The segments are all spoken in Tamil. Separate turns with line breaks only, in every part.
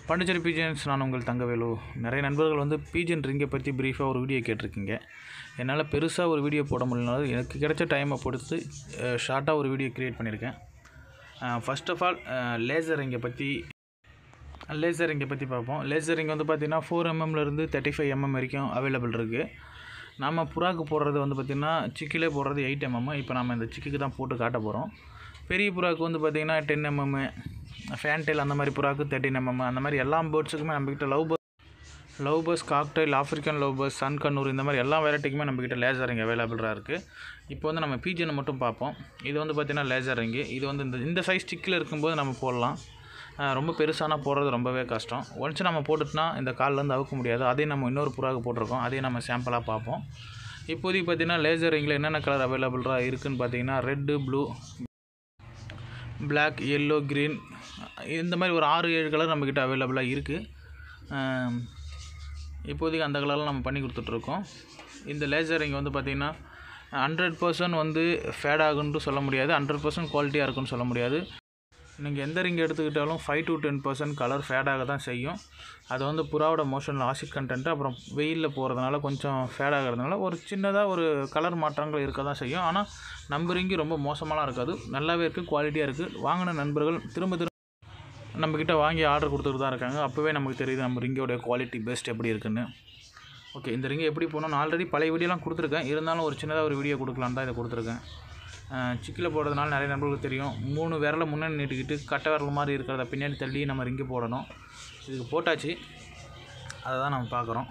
பாண்டிச்சேரி பீஜன்ஸ் நான் உங்கள் தங்கவேலு நிறைய நண்பர்கள் வந்து பீஜன் ரிங்கை பற்றி ப்ரீஃபாக ஒரு வீடியோ கேட்டிருக்கீங்க என்னால் பெருசாக ஒரு வீடியோ போட முடியலனாலும் எனக்கு கிடைச்ச டைமை பொறுத்து ஷார்ட்டாக ஒரு வீடியோ க்ரியேட் பண்ணியிருக்கேன் ஃபர்ஸ்ட் ஆஃப் ஆல் லேசர் ரிங்கை பற்றி லேசர் ரிங்கை பற்றி பார்ப்போம் லேசர் ரிங் வந்து பார்த்திங்கன்னா ஃபோர் எம்எம்லேருந்து தேர்ட்டி ஃபைவ் எம்எம் வரைக்கும் அவைலபிள் இருக்குது நம்ம புறாக்கு போடுறது வந்து பார்த்திங்கன்னா சிக்கிலே போடுறது எயிட் எம்எம் இப்போ நம்ம இந்த சிக்குக்கு தான் போட்டு காட்ட போகிறோம் பெரிய புறாக்கு வந்து பார்த்திங்கன்னா டென் எம்எம் ஃபேன்டெயில் அந்த மாதிரி புறாக்கு தேர்ட்டின் எம்எம் அந்த மாதிரி எல்லா பேர்ட்ஸுக்குமே நம்மக்கிட்ட love bird love birds cockatiel African love birds sun conure இந்த மாதிரி எல்லா வெரைட்டிக்குமே நம்மக்கிட்ட லேசர் ரிங் அவைலபிளாக இருக்குது இப்போ வந்து நம்ம பீஜனை மட்டும் பார்ப்போம் இது வந்து பார்த்திங்கன்னா லேசர் ரிங்கு இது வந்து இந்த இந்த சைஸ் ஸ்டிக்கில் இருக்கும்போது நம்ம போடலாம் ஆஹ் ரொம்ப பெருசானா போடுறது ரொம்பவே கஷ்டம் ஒன்ஸ் நம்ம போட்டுட்டோம்னா இந்த கால்லேருந்து அவுக்க முடியாது அதையும் நம்ம இன்னொரு புறாவுக்கு போட்டிருக்கோம் அதையும் நம்ம சாம்பிளாக பார்ப்போம் இப்போதைக்கு பார்த்திங்கன்னா லேசர் ரிங்கில் என்னென்ன கலர் அவைலபிளாக இருக்குதுன்னு பார்த்தீங்கன்னா red blue black yellow green இந்த மாதிரி ஒரு ஆறு ஏழு கலர் நம்மக்கிட்ட அவைலபிளாக இருக்குது இப்போதைக்கு அந்த கலரில் நம்ம பண்ணி கொடுத்துட்ருக்கோம் இந்த லேசர் ரிங் வந்து பார்த்திங்கன்னா ஹண்ட்ரட் பர்சன்ட் வந்து ஃபேட் ஆகுன்ட்டு சொல்ல முடியாது ஹண்ட்ரட் பர்சன்ட் குவாலிட்டியாக இருக்குன்னு சொல்ல முடியாது நீங்கள் எந்த ரிங் எடுத்துக்கிட்டாலும் five to ten percent colour ஃபேடாக தான் செய்யும் அது வந்து புறாவோட மோஷனில் ஆசிட் கண்டென்ட்டு அப்புறம் வெயிலில் போகிறதுனால கொஞ்சம் ஃபேட் ஆகிறதுனால ஒரு சின்னதாக ஒரு கலர் மாற்றங்கள் இருக்க தான் செய்யும் ஆனால் நம்ம ரிங்கி ரொம்ப மோசமாலாம் இருக்காது நல்லாவே இருக்குது குவாலிட்டியாக இருக்குது வாங்கின நண்பர்கள் திரும்ப திரும்ப நம்மக்கிட்ட வாங்கி ஆர்டர் கொடுத்துட்டு தான் இருக்காங்க அப்போவே நமக்கு தெரியுது நம்ம ரிங்கோடைய குவாலிட்டி பெஸ்ட் எப்படி இருக்குன்னு ஓகே இந்த ரிங்கை எப்படி போகணும் ஆல்ரெடி பழைய வீடியோலாம் கொடுத்துருக்கேன் இருந்தாலும் ஒரு சின்னதாக ஒரு வீடியோ கொடுக்கலான்னு தான் இதை கொடுத்துருக்கேன் சிக்கில் போடுறதுனால நிறைய நண்பர்களுக்கு தெரியும் மூணு விரலை முன்னாடி நீட்டிக்கிட்டு கட்டை விரல் மாதிரி இருக்கிறத பின்னாடி தள்ளி நம்ம ரிங்கு போடணும் இதுக்கு போட்டாச்சு அதை தான் நம்ம பார்க்குறோம்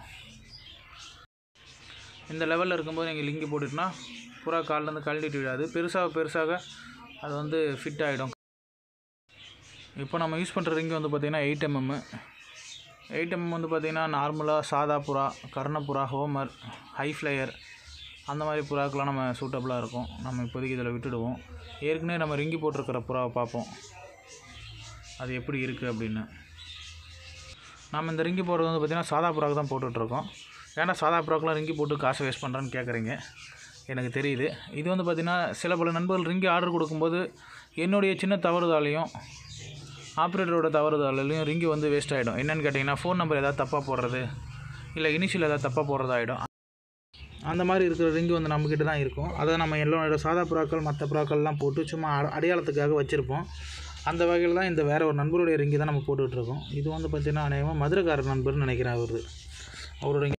இந்த லெவலில் இருக்கும்போது நீங்கள் லிங்கி போட்டுட்டுனா புறா கால்லேருந்து கழட்டிட்டு விடாது பெருசாக பெருசாக அது வந்து ஃபிட் ஆகிடும் இப்போ நம்ம யூஸ் பண்ணுற ரிங்கு வந்து பார்த்திங்கன்னா எயிட் எம்எம் எயிட் எம்எம் வந்து பார்த்திங்கன்னா நார்மலாக சாதா புறா கர்ணப்புறா ஹோமர் ஹை ஃப்ளையர் அந்த மாதிரி புறாக்கெலாம் நம்ம சூட்டபுளாக இருக்கும் நம்ம இப்போதைக்கு இதில் விட்டுடுவோம் ஏற்கனவே நம்ம ரிங்கி போட்டிருக்கிற புறாவை பார்ப்போம் அது எப்படி இருக்குது அப்படின்னு நம்ம இந்த ரிங்கி போடுறது வந்து பார்த்திங்கன்னா சாதா புறாவுக்கு தான் போட்டுட்ருக்கோம் ஏன்னா சாதா புறாக்கெலாம் ரிங்கி போட்டு காசை வேஸ்ட் பண்ணுறேன்னு கேட்குறீங்க எனக்கு தெரியுது இது வந்து பார்த்திங்கன்னா சில பல நண்பர்கள் ரிங்கி ஆர்டர் கொடுக்கும்போது என்னுடைய சின்ன தவறுதாலையும் ஆப்ரேட்டரோட தவறுதாலையும் ரிங்கி வந்து வேஸ்ட் ஆகிடும் என்னென்னு கேட்டிங்கன்னா ஃபோன் நம்பர் ஏதாவது தப்பாக போடுறது இல்லை இனிஷியல் ஏதாவது தப்பாக போடுறதாயிடும் அந்த மாதிரி இருக்கிற ரிங்கு வந்து நம்மக்கிட்ட தான் இருக்கும் அதை நம்ம எல்லோரோட சாதா புறாக்கள் மற்ற புறாக்கள்லாம் போட்டு சும்மா அட- அடையாளத்துக்காக வச்சுருப்போம் அந்த வகையில் தான் இந்த வேறு ஒரு நண்பருடைய ரிங்கி தான் நம்ம போட்டுட்ருக்கோம் இது வந்து பார்த்திங்கன்னா அநேகமாக மதுரைக்காரர் நண்பர்னு நினைக்கிறேன் அவரு அவரோட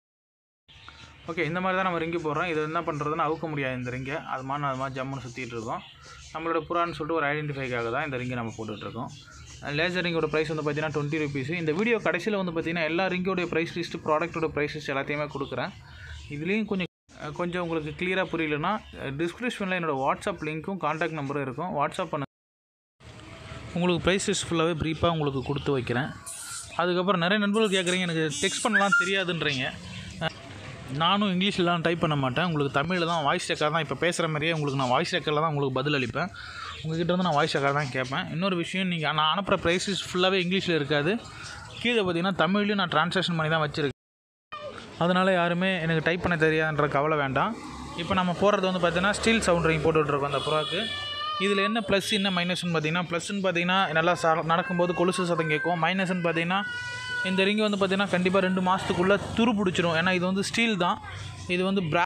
ஓகே இந்த மாதிரி தான் நம்ம ரிங்கி போடுறோம் இது என்ன பண்ணுறதுன்னு அவுக்க முடியாது இந்த ரிங்கை அது மாதிரி அது மாதிரி ஜம்முன்னு சுற்றிட்டு இருக்கோம் நம்மளோட புறான்னு சொல்லிட்டு ஒரு ஐடென்டிஃபைக்காக தான் இந்த ரிங்கை நம்ம போட்டுட்ருக்கோம் லேசர் ரிங்கோட ப்ரைஸ் வந்து பார்த்தீங்கன்னா டுவெண்ட்டி ருபீஸ் இந்த வீடியோ கடைசியில் வந்து பார்த்தீங்கன்னா எல்லா ரிங்கோடைய ப்ரைஸ் லிஸ்ட்டு ப்ராடக்ட்டோட ப்ரைஸ் லிஸ்ட் எல்லாத்தையுமே கொடுக்குறேன் இதுலேயும் கொஞ்சம் அஹ், கொஞ்சம் உங்களுக்கு கிளியராக புரியலன்னா டிஸ்கிரிப்ஷனில் என்னோடய வாட்ஸ்அப் லிங்க்கும் காண்டாக்ட் நம்பரும் இருக்கும் வாட்ஸ்அப் பண்ண உங்களுக்கு ப்ரைஸ் லிஸ்ட் ஃபுல்லாகவே ப்ரீஃபாக உங்களுக்கு கொடுத்து வைக்கிறேன் அதுக்கப்புறம் நிறைய நண்பர்கள் கேட்குறீங்க எனக்கு டெக்ஸ்ட் பண்ணலாம் தெரியாதுன்றீங்க அஹ், நானும் இங்கிலீஷ்லாம் டைப் பண்ண மாட்டேன் உங்களுக்கு தமிழில் தான் வாய்ஸ் ரெக்கார்ட் தான் இப்போ பேசுகிற மாதிரியே உங்களுக்கு நான் வாய்ஸ் ரெக்கார்டில் தான் உங்களுக்கு பதில் அளிப்பேன் உங்ககிட்ட வந்து நான் வாய்ஸ் ரெக்கார்ட் தான் கேட்பேன் இன்னொரு விஷயம் நீங்கள் நான் அனுப்புகிற ப்ரைஸ் லிஸ்ட் ஃபுல்லாகவே இங்கிலீஷில் இருக்காது கீழே பார்த்தீங்கன்னா தமிழ்லையும் நான் ட்ரான்ஸ்லேஷன் பண்ணி தான் வச்சுருக்கேன் அதனால் யாருமே எனக்கு டைப் பண்ண தெரியாதுன்ற கவலை வேண்டாம் இப்போ நம்ம போடுறது வந்து பார்த்தீங்கன்னா ஸ்டீல் சவுண்ட் ரிங் போட்டுட்ருக்கோம் அந்த புறாக்கு இதில் என்ன ப்ளஸ் என்ன மைனஸ்னு பார்த்தீங்கன்னா ப்ளஸ்ன்னு பார்த்தீங்கன்னா நல்லா ச நடக்கும்போது கொலுசு சத்தம் கேட்கும் மைனஸ்னு பார்த்தீங்கன்னா இந்த ரிங் வந்து பார்த்தீங்கன்னா கண்டிப்பாக ரெண்டு மாதத்துக்குள்ளே துரு பிடிச்சிரும் ஏன்னா இது வந்து ஸ்டீல் தான் இது வந்து பிரா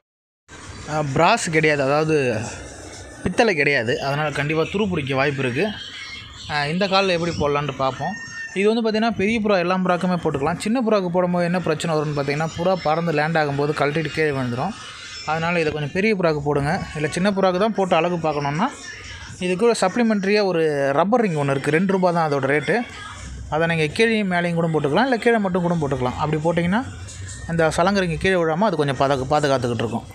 பிராஸ் கிடையாது அதாவது பித்தளை கிடையாது அதனால் கண்டிப்பாக துரு பிடிக்க வாய்ப்பு இருக்குது இந்த காலில் எப்படி போடலான்ட்டு பார்ப்போம் இது வந்து பார்த்திங்கன்னா பெரிய புறா எல்லா புறாக்குமே போட்டுக்கலாம் சின்ன புறாக்கு போடும்போது என்ன பிரச்சனை வரும்னு பார்த்தீங்கன்னா புறா பறந்து லேண்ட் ஆகும்போது கழட்டிட்டு கீழே விழுந்துடும் அதனால் இதை கொஞ்சம் பெரிய புறாக்கு போடுங்க இல்லை சின்ன புறாக்கு தான் போட்டு அழகு பார்க்கணுன்னா இது கூட சப்ளிமெண்ட்ரியாக ஒரு ரப்பர் ரிங் ஒன்று இருக்குது ரெண்டு ரூபா தான் அதோட ரேட்டு அதை நீங்கள் கீழே மேலேயும் கூட போட்டுக்கலாம் இல்லை கீழே மட்டும் கூட போட்டுக்கலாம் அப்படி போட்டிங்கன்னா இந்த சலங்கரிங்க கீழே விழாமல் அது கொஞ்சம் பாதுகா பாதுகாத்துக்கிட்டு இருக்கும்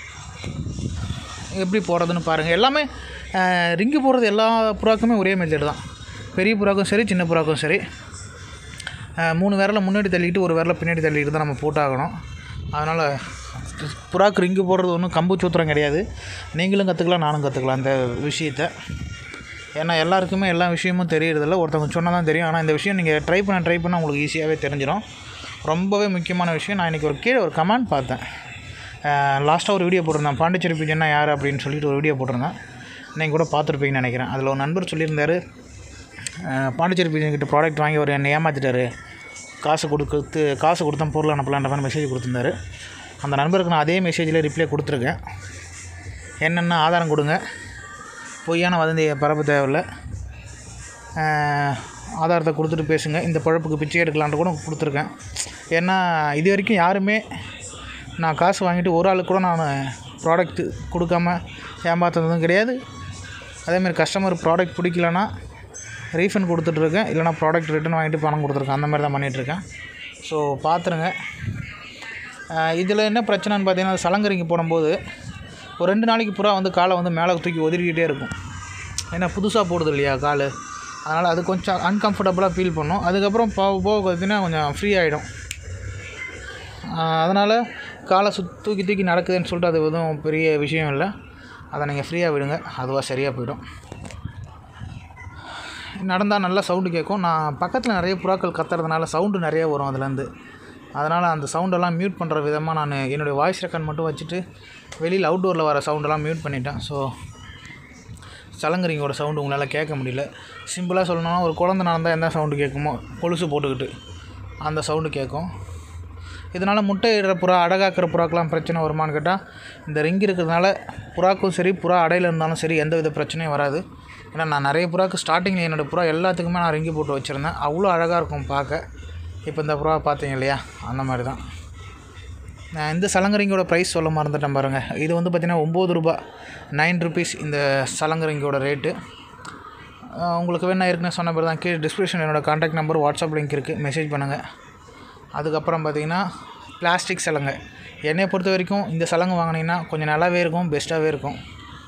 எப்படி போடுறதுன்னு பாருங்கள் எல்லாமே அஹ், ரிங்கு போடுறது எல்லா புறாக்குமே ஒரே மெத்தட் தான் பெரிய புறாக்கும் சரி சின்ன புறாக்கும் சரி அஹ், மூணு விரலை முன்னாடி தள்ளிட்டு ஒரு விரலை பின்னாடி தள்ளிட்டு தான் நம்ம போட்டாகணும் அதனால் புறாக்கு ரிங்கு போடுறது ஒன்றும் கம்பு சூத்திரம் கிடையாது நீங்களும் கற்றுக்கலாம் நானும் கற்றுக்கலாம் அந்த விஷயத்தை ஏன்னா எல்லாருக்குமே எல்லா விஷயமும் தெரியறதில்ல ஒருத்தவங்க சொன்னால் தான் தெரியும் ஆனால் இந்த விஷயம் நீங்கள் ட்ரை பண்ண ட்ரை பண்ண உங்களுக்கு ஈஸியாகவே தெரிஞ்சிடும் ரொம்பவே முக்கியமான விஷயம் நான் இன்றைக்கி ஒரு கீழே ஒரு கமெண்ட் பார்த்தேன் லாஸ்ட்டாக ஒரு வீடியோ போட்டிருந்தேன் பாண்டிச்சேரி பிஜன்னா யார் அப்படின்னு சொல்லிட்டு ஒரு வீடியோ போட்டிருந்தேன் நீங்கள் கூட பார்த்துருப்பீங்கன்னு நினைக்கிறேன் அதில் ஒரு நண்பர் சொல்லியிருந்தார் அஹ், பாண்டிச்சேரி பிஜன் கிட்ட ப்ராடக்ட் வாங்கி அவர் என்னை ஏமாற்றிட்டாரு காசு கொடுத்து காசு கொடுத்தா பொருள் அனுப்பலான்ற மாதிரி மெசேஜ் கொடுத்துருந்தாரு அந்த நண்பருக்கு நான் அதே மெசேஜில் ரிப்ளை கொடுத்துருக்கேன் என்னென்ன ஆதாரம் கொடுங்க பொய்யான வதந்தியை பரப்ப தேவையில்ல ஆஹ், ஆதாரத்தை கொடுத்துட்டு பேசுங்க இந்த பழப்புக்கு பிச்சை எடுக்கலான்ட்டு கூட கொடுத்துருக்கேன் ஏன்னா இது வரைக்கும் யாருமே நான் காசு வாங்கிட்டு ஒரு ஆளுக்கு கூட நான் ப்ராடக்ட் கொடுக்காம ஏமாத்துனதும் கிடையாது அதேமாதிரி கஸ்டமர் ப்ராடக்ட் பிடிக்கலனா ரீஃபண்ட் கொடுத்துட்ருக்கேன் இல்லைனா ப்ராடக்ட் ரிட்டன் வாங்கிட்டு பணம் கொடுத்துருக்கேன் அந்த மாதிரி தான் பண்ணிகிட்ருக்கேன் ஸோ பார்த்துருங்க இதில் என்ன பிரச்சனைன்னு பார்த்தீங்கன்னா சலங்கரிங்க போடும்போது ஒரு ரெண்டு நாளைக்கு புறா வந்து காலை வந்து மேலே தூக்கி ஒதுக்கிட்டே இருக்கும் ஏன்னா புதுசாக போடுது இல்லையா கால் அதனால் அது கொஞ்சம் அன்கம்ஃபர்டபுளாக ஃபீல் பண்ணும் அதுக்கப்புறம் போக போக பார்த்தீங்கன்னா கொஞ்சம் ஃப்ரீ ஆகிடும் அதனால் காலை சுத் தூக்கி தூக்கி நடக்குதுன்னு சொல்லிட்டு அது எதுவும் பெரிய விஷயம் இல்லை அதை நீங்கள் ஃப்ரீயாக விடுங்க அதுவாக சரியாக போயிடும் நடந்தால் நல்லா சவுண்டு கேட்கும் நான் பக்கத்தில் நிறைய புறாக்கள் கத்துறதுனால சவுண்டு நிறைய வரும் அதுலேருந்து அதனால் அந்த சவுண்டெல்லாம் மியூட் பண்ணுற விதமாக நான் என்னுடைய வாய்ஸ் ரெக்கார்ட் மட்டும் வச்சுட்டு வெளியில் அவுட்டோரில் வர சவுண்டெல்லாம் மியூட் பண்ணிட்டேன் ஸோ சலங்கரிங்கோட சவுண்டு உங்களால் கேட்க முடியல சிம்பிளாக சொல்லணும்னா ஒரு குழந்த நடந்தால் எந்த சவுண்டு கேட்குமோ கொலுசு போட்டுக்கிட்டு அந்த சவுண்டு கேட்கும் இதனால் முட்டை இடுற புறா அடகாக்கிற புறாக்கெலாம் பிரச்சனை வருமான்னு கேட்டால் இந்த ரிங் இருக்கிறதுனால புறாக்கும் சரி புறா அடையில் இருந்தாலும் சரி எந்த வித பிரச்சனையும் வராது ஏன்னா நான் நிறைய புறாக்கு ஸ்டார்டிங்கில் என்னோடய புறா எல்லாத்துக்குமே நான் ரிங்கி போட்டு வச்சுருந்தேன் அவ்வளோ அழகாக இருக்கும் பார்க்க இப்போ இந்த புறா பார்த்தீங்க இல்லையா அந்த மாதிரி தான் நான் இந்த சலங்கரிங்கோட ப்ரைஸ் சொல்ல மறந்துட்டேன் பாருங்கள் இது வந்து பார்த்திங்கன்னா ஒம்பது ரூபா நைன் ருபீஸ் இந்த சலங்கரிங்கோட ரேட்டு உங்களுக்கு வேணா ஏற்கனவே சொன்ன மாதிரி தான் கீழே டிஸ்கிரிப்ஷன் என்னோடய கான்டாக்ட் நம்பர் வாட்ஸ்அப் லிங்க் இருக்குது மெசேஜ் பண்ணுங்கள் அதுக்கப்புறம் பார்த்தீங்கன்னா பிளாஸ்டிக் சலங்கை என்னையை பொறுத்த வரைக்கும் இந்த சலங்கை வாங்கினீங்கன்னா கொஞ்சம் நல்லாவே இருக்கும் பெஸ்ட்டாகவே இருக்கும்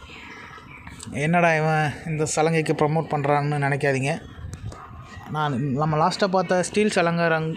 என்னடா இவன் இந்த சலங்கைக்கு ப்ரமோட் பண்ணுறான்னு நினைக்காதீங்க நான் நம்ம லாஸ்ட்டாக பார்த்த ஸ்டீல் சலங்கை ரங்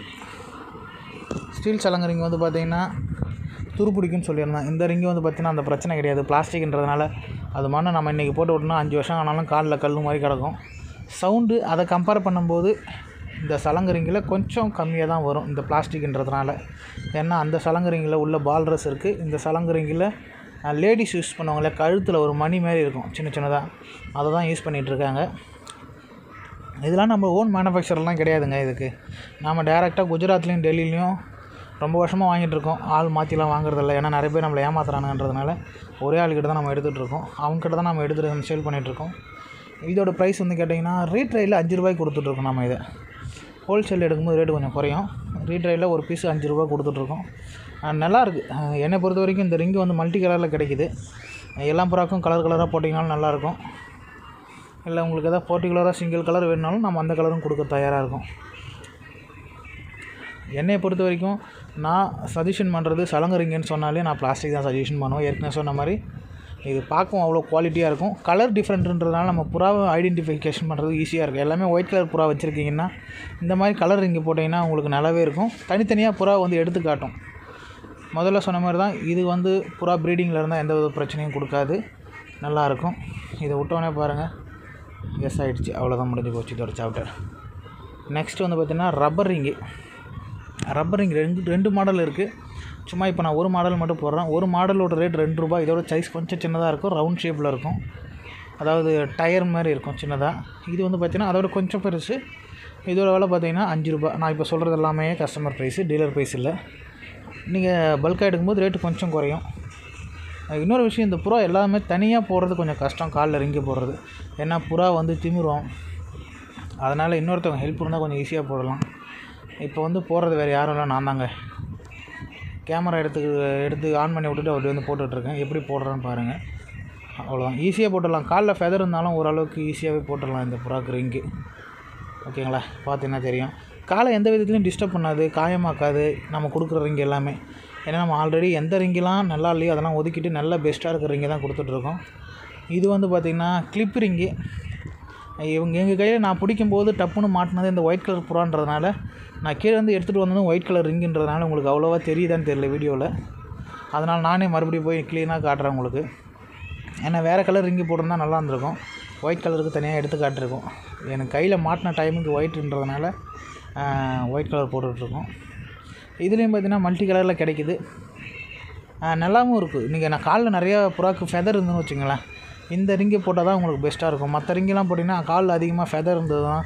ஸ்டீல் சலங்கை ரிங் வந்து பார்த்தீங்கன்னா துருப்பிடிக்குன்னு சொல்லியிருந்தேன் இந்த ரிங்கு வந்து பார்த்தீங்கன்னா அந்த பிரச்சனை கிடையாது பிளாஸ்டிக்ன்றதுனால அது மண்ணை நம்ம இன்றைக்கி போட்டு விட்டோம்னா அஞ்சு வருஷம் ஆனாலும் காலில் கல் மாதிரி கிடக்கும் சவுண்டு அதை கம்பேர் பண்ணும்போது இந்த சலங்கரிங்கில் கொஞ்சம் கம்மியாக தான் வரும் இந்த பிளாஸ்டிக்ன்றதுனால ஏன்னா அந்த சலங்கரிங்கில் உள்ள பால்ரஸ் இருக்குது இந்த சலங்கரிங்கில் லேடிஸ் யூஸ் பண்ணுவாங்களே கழுத்தில் ஒரு மணி மாதிரி இருக்கும் சின்ன சின்னதாக அதை தான் யூஸ் பண்ணிகிட்ருக்காங்க இதெல்லாம் நம்ம ஓன் மேனுஃபேக்சர்லாம் கிடையாதுங்க இதுக்கு நாம் டேரெக்டாக குஜராத்லேயும் டெல்லிலையும் ரொம்ப வருஷமாக வாங்கிட்டு இருக்கோம் ஆள் மாற்றிலாம் வாங்குறதில்ல ஏன்னா நிறைய பேர் நம்மளை ஏமாத்துறானுன்றதுனால ஒரே ஆளுக்கிட்ட தான் நம்ம எடுத்துகிட்டு இருக்கோம் அவங்ககிட்ட தான் நம்ம எடுத்துகிட்டு சேல் பண்ணிகிட்ருக்கோம் இதோட ப்ரைஸ் வந்து கேட்டிங்கன்னா ரீட்ரையில் அஞ்சு ரூபாய்க்கு கொடுத்துட்ருக்கோம் நம்ம இதை ஹோல்சேல் எடுக்கும்போது ரேட்டு கொஞ்சம் குறையும் ரீட்ரையில் ஒரு பீஸ் அஞ்சு ரூபா கொடுத்துட்ருக்கோம் அஹ் நல்லா இருக்குது அஹ் என்னை பொறுத்த வரைக்கும் இந்த ரிங்கு வந்து மல்டி கலரில் கிடைக்குது எல்லா புறாக்கும் கலர் கலராக போட்டிங்கனாலும் நல்லாயிருக்கும் இல்லை உங்களுக்கு எதாவது பர்டிகுலராக சிங்கிள் கலர் வேணுனாலும் நம்ம அந்த கலரும் கொடுக்க தயாராக இருக்கும் என்னையை பொறுத்த வரைக்கும் நான் சஜஷன் பண்ணுறது சலங்கரிங்கன்னு சொன்னாலே நான் பிளாஸ்டிக் தான் சஜஷன் பண்ணுவேன் ஏற்கனவே சொன்ன மாதிரி இது பார்க்கவும் அவ்வளோ குவாலிட்டியாக இருக்கும் கலர் டிஃப்ரெண்ட்ன்றதுனால நம்ம புறாவை ஐடென்டிஃபிகேஷன் பண்ணுறது ஈஸியாக இருக்கும் எல்லாமே ஒயிட் கலர் புறா வச்சுருக்கீங்கன்னா இந்த மாதிரி கலர் ரிங்கு போட்டிங்கன்னா உங்களுக்கு நல்லாவே இருக்கும் தனித்தனியாக புறா வந்து எடுத்து காட்டும் முதல்ல சொன்ன மாதிரி தான் இது வந்து புறா ப்ரீடிங்கில் இருந்தால் எந்த வித பிரச்சனையும் கொடுக்காது நல்லாயிருக்கும் இதை விட்டோன்னே பாருங்கள் எஸ் ஆகிடுச்சு அவ்வளோதான் முடிஞ்சு போச்சு இதோட சாப்டர் நெக்ஸ்ட் வந்து பார்த்திங்கன்னா ரப்பர் ரிங்கு ரப்பர் ரிங் ரெண்டு ரெண்டு மாடல் இருக்குது சும்மா இப்போ நான் ஒரு மாடல் மட்டும் போடுறேன் ஒரு மாடலோட ரேட் ரெண்டு ரூபாய் இதோட சைஸ் கொஞ்சம் சின்னதாக இருக்கும் ரவுண்ட் ஷேப்பில் இருக்கும் அதாவது டயர் மாதிரி இருக்கும் சின்னதாக இது வந்து பார்த்திங்கன்னா அதோட கொஞ்சம் பெருசு இதோட விலை பார்த்தீங்கன்னா அஞ்சு ரூபாய் நான் இப்போ சொல்கிறது எல்லாமே கஸ்டமர் ப்ரைஸு டீலர் ப்ரைஸ் இல்லை நீங்கள் பல்காக எடுக்கும்போது ரேட்டு கொஞ்சம் குறையும் அஹ் இன்னொரு விஷயம் இந்த புறா எல்லாமே தனியாக போடுறது கொஞ்சம் கஷ்டம் காலில் ரிங்கி போடுறது ஏன்னா புறா வந்து திமிரும் அதனால் இன்னொருத்தவங்க ஹெல்ப் இருந்தால் கொஞ்சம் ஈஸியாக போடலாம் இப்போ வந்து போடுறது வேறு யாரும் இல்லை நான் தாங்க கேமரா எடுத்து எடுத்து ஆன் பண்ணி விட்டுட்டு அப்படி வந்து போட்டுட்ருக்கேன் எப்படி போடுறேன்னு பாருங்கள் அவ்வளோதான் ஈஸியாக போட்டுடலாம் காலில் ஃபெதர் இருந்தாலும் ஓரளவுக்கு ஈஸியாகவே போட்டுடலாம் இந்த புறாக்கு ரிங்கு ஓகேங்களா பார்த்தீங்கன்னா தெரியும் காலை எந்த விதத்துலையும் டிஸ்டர்ப் பண்ணாது காயமாக்காது நம்ம கொடுக்குற ரிங் எல்லாமே ஏன்னா நம்ம ஆல்ரெடி எந்த ரிங்கெலாம் நல்லா இல்லையோ அதெல்லாம் ஒதுக்கிட்டு நல்ல பெஸ்ட்டாக இருக்கிற ரிங்கை தான் கொடுத்துட்ருக்கோம் இது வந்து பார்த்திங்கன்னா கிளிப் ரிங்கு இவங்க எங்கள் கையில் நான் பிடிக்கும்போது டப்புன்னு மாட்டினது இந்த ஒயிட் கலர் புறான்றதுனால நான் கீழே வந்து எடுத்துகிட்டு வந்ததும் ஒயிட் கலர் ரிங்குன்றதுனால உங்களுக்கு அவ்வளோவா தெரியுதான்னு தெரியல வீடியோவில் அதனால் நானே மறுபடியும் போய் க்ளீனாக காட்டுறேன் உங்களுக்கு ஏன்னா வேறு கலர் ரிங்கி போட்டிருந்தா நல்லா இருந்திருக்கும் ஒயிட் கலருக்கு தனியாக எடுத்து காட்டிருக்கோம் எனக்கு கையில் மாட்டின டைமுக்கு ஒயிட்ன்றதுனால ஒயிட் கலர் போட்டுட்ருக்கோம் இதுலேயும் பார்த்தீங்கன்னா மல்டி கலரில் கிடைக்குது ஆஹ் நல்லாவும் இருக்குது நீங்கள் நான் காலில் நிறையா புறாக்கு ஃபெதர் இருந்துன்னு வச்சுங்களேன் இந்த ரிங்கை போட்டால் தான் உங்களுக்கு பெஸ்ட்டாக இருக்கும் மற்ற ரிங்கெல்லாம் போட்டிங்கன்னா காலில் அதிகமாக ஃபெதர் இருந்ததுன்னா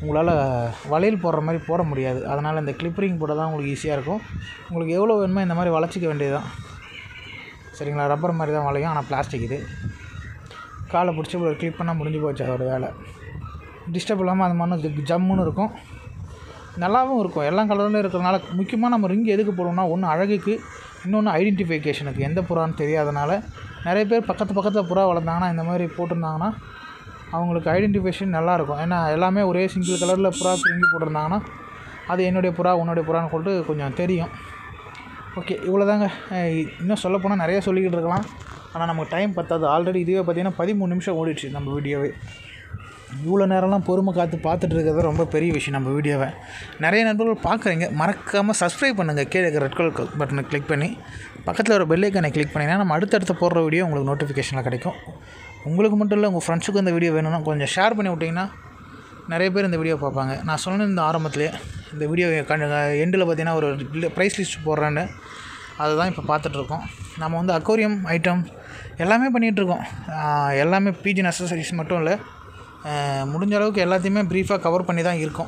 உங்களால் வளையல் போடுற மாதிரி போட முடியாது அதனால் இந்த கிளிப்பரிங் போட தான் உங்களுக்கு ஈஸியாக இருக்கும் உங்களுக்கு எவ்வளோ வேணுமோ இந்த மாதிரி வளைச்சிக்க வேண்டியது தான் சரிங்களா ரப்பர் மாதிரி தான் வளையும் ஆனால் பிளாஸ்டிக் இது காலை பிடிச்சி ஒரு கிளிப் பண்ணால் முடிஞ்சு போச்சு அதோட வேலை டிஸ்டர்ப் இல்லாமல் அது மண்ணு ஜம்முன்னு இருக்கும் நல்லாவும் இருக்கும் எல்லா கலர்லையும் இருக்கிறதுனால முக்கியமாக நம்ம ரிங் எதுக்கு போடுவோம்னா ஒன்று அழகுக்கு இன்னொன்று ஐடென்டிஃபிகேஷனுக்கு எந்த புறான்னு தெரியாதனால நிறைய பேர் பக்கத்து பக்கத்தில் புறா வளர்ந்தாங்கன்னா இந்த மாதிரி போட்டிருந்தாங்கன்னா அவங்களுக்கு ஐடென்டிஃபிகேஷன் நல்லாயிருக்கும் ஏன்னா எல்லாமே ஒரே சிங்கிள் கலரில் புறா ரிங்கி போட்டிருந்தாங்கன்னா அது என்னுடைய புறா உன்னுடைய புறான்னு சொல்லிட்டு கொஞ்சம் தெரியும் ஓகே இவ்வளோதாங்க இன்னும் சொல்லப்போனால் நிறைய சொல்லிக்கிட்டு இருக்கலாம் ஆனால் நமக்கு டைம் பத்தாது ஆல்ரெடி இதுவே பார்த்தீங்கன்னா பதிமூணு நிமிஷம் ஓடிடுச்சு நம்ம வீடியோவே இவ்வளோ நேரம்லாம் பொறுமை காத்து பார்த்துட்டு இருக்கிறது ரொம்ப பெரிய விஷயம் நம்ம வீடியோவை நிறைய நண்பர்கள் பார்க்குறீங்க மறக்காமல் சப்ஸ்கிரைப் பண்ணுங்கள் கீழே இருக்கிற ரெட் கலர் பட்டனை கிளிக் பண்ணி பக்கத்தில் ஒரு பெல் ஐக்கனை கிளிக் பண்ணிங்கன்னா நம்ம அடுத்தடுத்து போடுற வீடியோ உங்களுக்கு நோட்டிஃபிகேஷனில் கிடைக்கும் உங்களுக்கு மட்டும் இல்லை உங்கள் ஃப்ரெண்ட்ஸுக்கும் இந்த வீடியோ வேணும்னா கொஞ்சம் ஷேர் பண்ணி விட்டிங்கன்னா நிறைய பேர் இந்த வீடியோ பார்ப்பாங்க நான் சொன்ன இந்த ஆரம்பத்திலே இந்த வீடியோ எண்டில் பார்த்தீங்கன்னா ஒரு ப்ரைஸ் லிஸ்ட் போடுறேன்னு அதுதான் இப்போ பார்த்துட்ருக்கோம் நம்ம வந்து அக்வேரியம் ஐட்டம் எல்லாமே பண்ணிகிட்ருக்கோம் எல்லாமே பிஜின் அசசரிஸ் மட்டும் இல்லை ஆஹ் முடிஞ்ச அளவுக்கு எல்லாத்தையுமே ப்ரீஃபாக கவர் பண்ணி தான் இருக்கோம்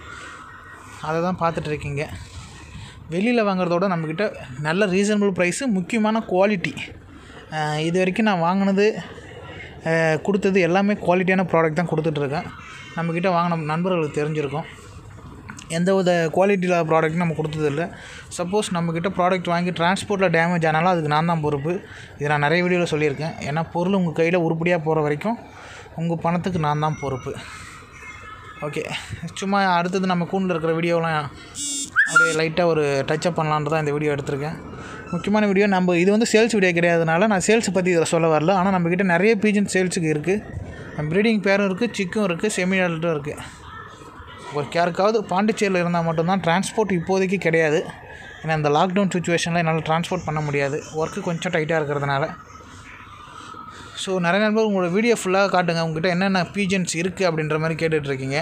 அதை தான் பார்த்துட்ருக்கீங்க வெளியில் வாங்குறதோட நம்மக்கிட்ட நல்ல ரீசனபிள் ப்ரைஸு முக்கியமான குவாலிட்டி இது வரைக்கும் நான் வாங்கினது ஆஹ் கொடுத்தது எல்லாமே குவாலிட்டியான ப்ராடக்ட் தான் கொடுத்துட்ருக்கேன் நம்மக்கிட்ட வாங்கின நண்பர்களுக்கு தெரிஞ்சிருக்கும் எந்த வித குவாலிட்டியில் ப்ராடக்ட்டும் நம்ம கொடுத்ததில்ல சப்போஸ் நம்மக்கிட்ட ப்ராடக்ட் வாங்கி டிரான்ஸ்போர்ட்டில் டேமேஜ் ஆனாலும் அதுக்கு நான் தான் பொறுப்பு இது நான் நிறைய வீடியோவில் சொல்லியிருக்கேன் ஏன்னா பொருள் உங்கள் கையில் உருப்படியாக போகிற வரைக்கும் உங்கள் பணத்துக்கு நான் தான் பொறுப்பு ஓகே சும்மா அடுத்தது நம்ம கூண்டில் இருக்கிற வீடியோலாம் அப்படியே லைட்டாக ஒரு டச்சப் பண்ணலான்ட்டு தான் இந்த வீடியோ எடுத்திருக்கேன் முக்கியமான வீடியோ நம்ம இது வந்து சேல்ஸ் வீடியோ கிடையாதுனால நான் சேல்ஸ் பற்றி இதில் சொல்ல வரல ஆனால் நம்மக்கிட்ட நிறைய பீஜன் சேல்ஸுக்கு இருக்குது ப்ரீடிங் பேரும் இருக்குது சிக்கும் இருக்குது செமி அடல்ட்டும் இருக்குது ஒரு யாருக்காவது பாண்டிச்சேரியில் இருந்தால் மட்டும்தான் டிரான்ஸ்போர்ட் இப்போதைக்கு கிடையாது ஏன்னா இந்த லாக்டவுன் சுச்சுவேஷனில் என்னால் டிரான்ஸ்போர்ட் பண்ண முடியாது ஒர்க்கு கொஞ்சம் டைட்டாக இருக்கிறதுனால ஸோ நிறைய நண்பர் உங்களோட வீடியோ ஃபுல்லாக காட்டுங்க உங்ககிட்ட என்னென்ன பீஜன்ஸ் இருக்குது அப்படின்ற மாதிரி கேட்டுட்ருக்கீங்க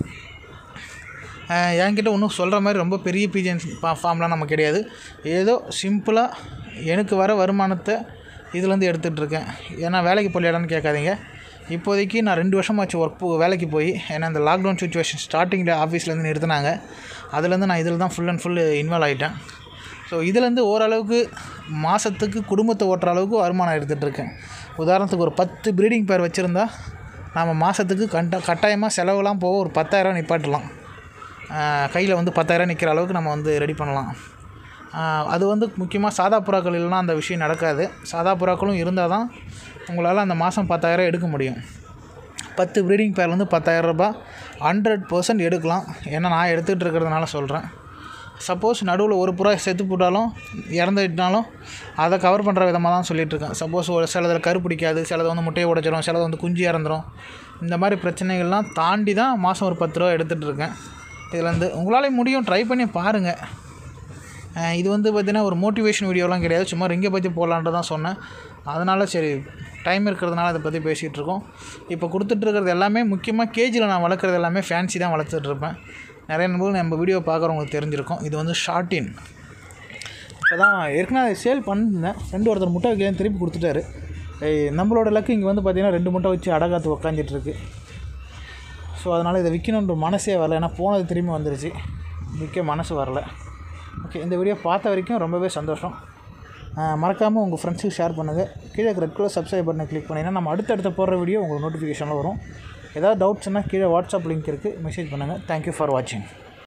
என்கிட்ட ஒன்றும் சொல்கிற மாதிரி ரொம்ப பெரிய பீஜன்ஸ் பா ஃபார்ம்லாம் நம்ம கிடையாது ஏதோ சிம்பிளாக எனக்கு வர வருமானத்தை இதுலேருந்து எடுத்துகிட்ருக்கேன் ஏன்னா வேலைக்கு போலியாடான்னு கேட்காதீங்க இப்போதைக்கு நான் ரெண்டு வருஷமாச்சு ஒர்க் போ வேலைக்கு போய் ஏன்னா இந்த லாக்டவுன் சுச்சுவேஷன் ஸ்டார்டிங்கில் ஆஃபீஸ்லேருந்து நிறுத்தினாங்க அதுலேருந்து நான் இதில் தான் ஃபுல் அண்ட் ஃபுல் இன்வால்வ் ஆகிட்டேன் ஸோ இதுலேருந்து ஓரளவுக்கு மாதத்துக்கு குடும்பத்தை ஓட்டுற அளவுக்கு வருமானம் எடுத்துகிட்ருக்கேன் உதாரணத்துக்கு ஒரு பத்து ப்ரீடிங் பேர் வச்சுருந்தா நாம் மாதத்துக்கு கண்ட கட்டாயமாக செலவுலாம் போக ஒரு பத்தாயிரம் நிப்பாட்டலாம் கையில் வந்து பத்தாயிரம் நிற்கிற அளவுக்கு நம்ம வந்து ரெடி பண்ணலாம் ஆஹ் அது வந்து முக்கியமாக சாதா புறாக்கள் இல்லைனா அந்த விஷயம் நடக்காது சாதா புறாக்களும் இருந்தால் தான் உங்களால் அந்த மாதம் பத்தாயிரம் எடுக்க முடியும் பத்து ப்ரீடிங் பேர்லேருந்து பத்தாயிரம் ரூபாய் ஹண்ட்ரட் பர்சன்ட் எடுக்கலாம் ஏன்னா நான் எடுத்துகிட்டு இருக்கிறதுனால சொல்கிறேன் சப்போஸ் நடுவில் ஒரு புறா செத்து போட்டாலும் இறந்துட்டாலும் அதை கவர் பண்ணுற விதமாக தான் சொல்லிட்டு இருக்கேன் சப்போஸ் ஒரு சிலதில் கரு பிடிக்காது சிலது வந்து முட்டையை உடைச்சிரும் சிலது வந்து குஞ்சு இறந்துரும் இந்த மாதிரி பிரச்சனைகள்லாம் தாண்டி தான் மாதம் ஒரு பத்து ரூபா எடுத்துகிட்டு இருக்கேன் இதுலேருந்து உங்களால் முடியும் ட்ரை பண்ணி பாருங்கள் அஹ் இது வந்து பார்த்திங்கன்னா ஒரு மோட்டிவேஷன் வீடியோலாம் கிடையாது சும்மா ரிங்கை பற்றி போடலான்ட்டு தான் சொன்னேன் அதனால் சரி டைம் இருக்கிறதுனால அதை பற்றி பேசிகிட்டு இருக்கோம் இப்போ கொடுத்துட்ருக்கிறது எல்லாமே முக்கியமாக கேஜியில் நான் வளர்க்குறது எல்லாமே ஃபேன்சி தான் வளர்த்துட்ருப்பேன் நிறைய நண்பர்கள் நம்ம வீடியோ பார்க்குறவங்களுக்கு தெரிஞ்சிருக்கும் இது வந்து ஷார்ட்டின் இப்போ தான் ஏற்கனவே சேல் பண்ணியிருந்தேன் ரெண்டு ஒருத்தர் முட்டை வைக்கிறேன் திருப்பி கொடுத்துட்டாரு ஏய், நம்மளோட லக்கு இங்கே வந்து பார்த்திங்கன்னா ரெண்டு முட்டை வச்சு அடகாத்து உக்காந்துட்டுருக்கு ஸோ அதனால் இதை விற்கணுன்ற மனசே வரல ஏன்னா போனது திரும்பி வந்துருச்சு விற்க மனசு வரல ஓகே இந்த வீடியோ பார்த்த வரைக்கும் ரொம்பவே சந்தோஷம் மறக்காமல் உங்கள் ஃப்ரெண்ட்ஸுக்கு ஷேர் பண்ணுங்கள் கீழே ரெட் கலர் சப்ஸ்கிரைப் பட்டனை கிளிக் பண்ணிங்கன்னா நம்ம அடுத்தடுத்த போடுற வீடியோ உங்களுக்கு நோட்டிஃபிகேஷனில் வரும் ஏதாவது டவுட்ஸ்னால் கீழே வாட்ஸ்அப் லிங்க் இருக்குது மெசேஜ் பண்ணுங்கள் தேங்க்யூ ஃபார் வாட்சிங்